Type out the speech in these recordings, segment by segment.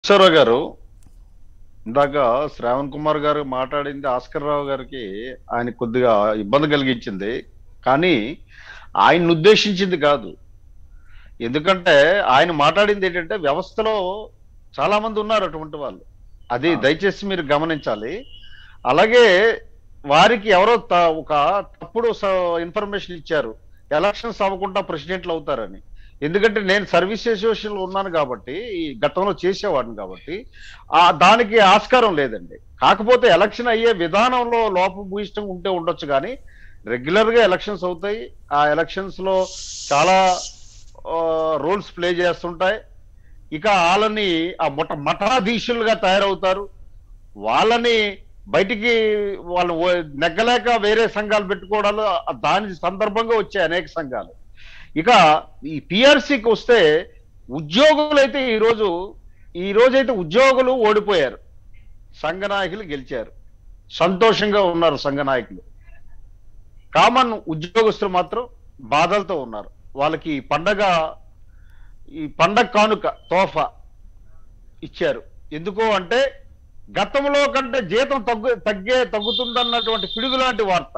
ఈశ్వరరావు గారు ఇందాక శ్రావణ్ కుమార్ గారు మాట్లాడింది ఆస్కర్ రావు గారికి ఆయన కొద్దిగా ఇబ్బంది కలిగించింది కానీ ఆయన్ని ఉద్దేశించింది కాదు ఎందుకంటే ఆయన మాట్లాడింది ఏంటంటే వ్యవస్థలో చాలా మంది ఉన్నారు అటువంటి వాళ్ళు అది దయచేసి మీరు గమనించాలి అలాగే వారికి ఎవరో త- ఒక తప్పుడు ఇన్ఫర్మేషన్ ఇచ్చారు ఎలక్షన్స్ అవ్వకుండా ప్రెసిడెంట్లు అవుతారని ఎందుకంటే నేను సర్వీస్ అసోసియేషన్ లో ఉన్నాను కాబట్టి ఈ గతంలో చేసేవాడిని కాబట్టి ఆ దానికి ఆస్కారం లేదండి కాకపోతే ఎలక్షన్ అయ్యే విధానంలో లోపభూయిష్టం ఉంటే ఉండొచ్చు కానీ రెగ్యులర్ గా ఎలక్షన్స్ అవుతాయి ఆ ఎలక్షన్స్ లో చాలా రోల్స్ ప్లే చేస్తుంటాయి ఇక వాళ్ళని ఆ మొట మఠాధీశులుగా తయారవుతారు వాళ్ళని బయటికి వాళ్ళు ఓ- నెగ్గలేక వేరే సంఘాలు పెట్టుకోవడాలు ఆ దాని సందర్భంగా వచ్చాయి అనేక సంఘాలు ఇక ఈ పిఆర్సీకి వస్తే ఉద్యోగులు అయితే ఈరోజు ఈ రోజైతే ఉద్యోగులు ఓడిపోయారు సంఘ నాయకులు గెలిచారు సంతోషంగా ఉన్నారు సంఘ నాయకులు కామన్ ఉద్యోగస్తులు మాత్రం బాధలతో ఉన్నారు వాళ్ళకి ఈ పండగ ఈ పండగ కానుక తోఫా ఇచ్చారు ఎందుకు అంటే గతంలో కంటే జీతం తగ్గు తగ్గే తగ్గుతుందన్నటువంటి పిడుగు లాంటి వార్త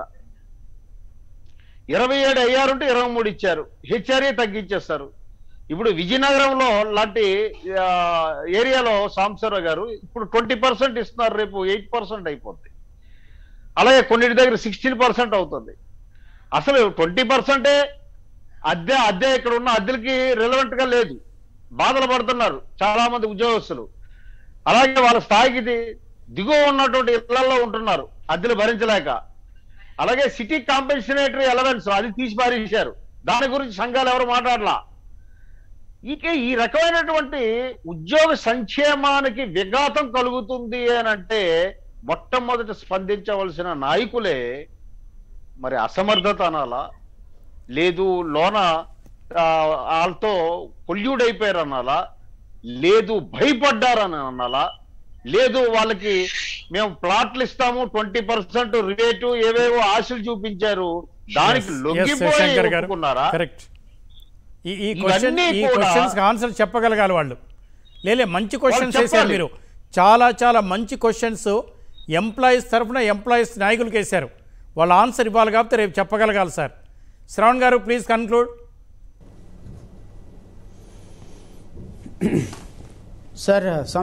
ఇరవై ఏడు అయ్యారుంటే ఇరవై మూడు ఇచ్చారు హెచ్ఆర్ఏ తగ్గించేస్తారు ఇప్పుడు విజయనగరంలో లాంటి ఆ, ఏరియాలో సాంబశివరావు గారు ఇప్పుడు ట్వంటీ పర్సెంట్ ఇస్తున్నారు రేపు ఎయిట్ పర్సెంట్ అయిపోద్ది అలాగే కొన్నిటి దగ్గర సిక్స్టీన్ పర్సెంట్ అవుతుంది అసలు ట్వంటీ పర్సెంటే అద్దె అద్దె ఇక్కడ ఉన్న అద్దెలకి రిలవెంట్ గా లేదు బాధలు పడుతున్నారు చాలా మంది ఉద్యోగస్తులు అలాగే వాళ్ళ స్థాయికి ది- దిగువ ఉన్నటువంటి ఇళ్లలో ఉంటున్నారు అద్దెలు భరించలేక అలాగే సిటీ కాంపెన్సేటరీ ఎలవెన్స్ అది తీసి పారేశారు దాని గురించి సంఘాలు ఎవరు మాట్లాడలా ఇక ఈ రకమైనటువంటి ఉద్యోగ సంక్షేమానికి విఘాతం కలుగుతుంది అని అంటే మొట్టమొదట స్పందించవలసిన నాయకులే మరి అసమర్థత అనాలా లేదు లోన ఆ, వాళ్ళతో పొల్యూడ్ అయిపోయారు అనాలా లేదు భయపడ్డారని అనాలా లేదు వాళ్ళకి మేము ప్లాట్లు ఇస్తాము ట్వంటీ పర్సెంట్ రేటు ఏవేవో ఆశలు చూపించారు దానికి Yes, yes, లొంగిపోయి శంకర్ గారు ఒప్పుకున్నారా కరెక్ట్ ఈ ఈ క్వశ్చన్ ఇవన్నీ ఈ కూడా- క్వశ్చన్స్ ఆన్సర్ చెప్పగలగాలి వాళ్ళు లేలే మంచి క్వశ్చన్స్ వాళ్ళు వేశారు చెప్పాలి. మీరు చాలా చాలా మంచి క్వశ్చన్స్ ఎంప్లాయీస్ తరఫున ఎంప్లాయీస్ నాయకులకు వేశారు వాళ్ళ ఆన్సర్ ఇవ్వాలి కాబట్టి రేపు చెప్పగలగాలి సార్ శ్రవణ్ గారు ప్లీజ్ కన్క్లూడ్ సార్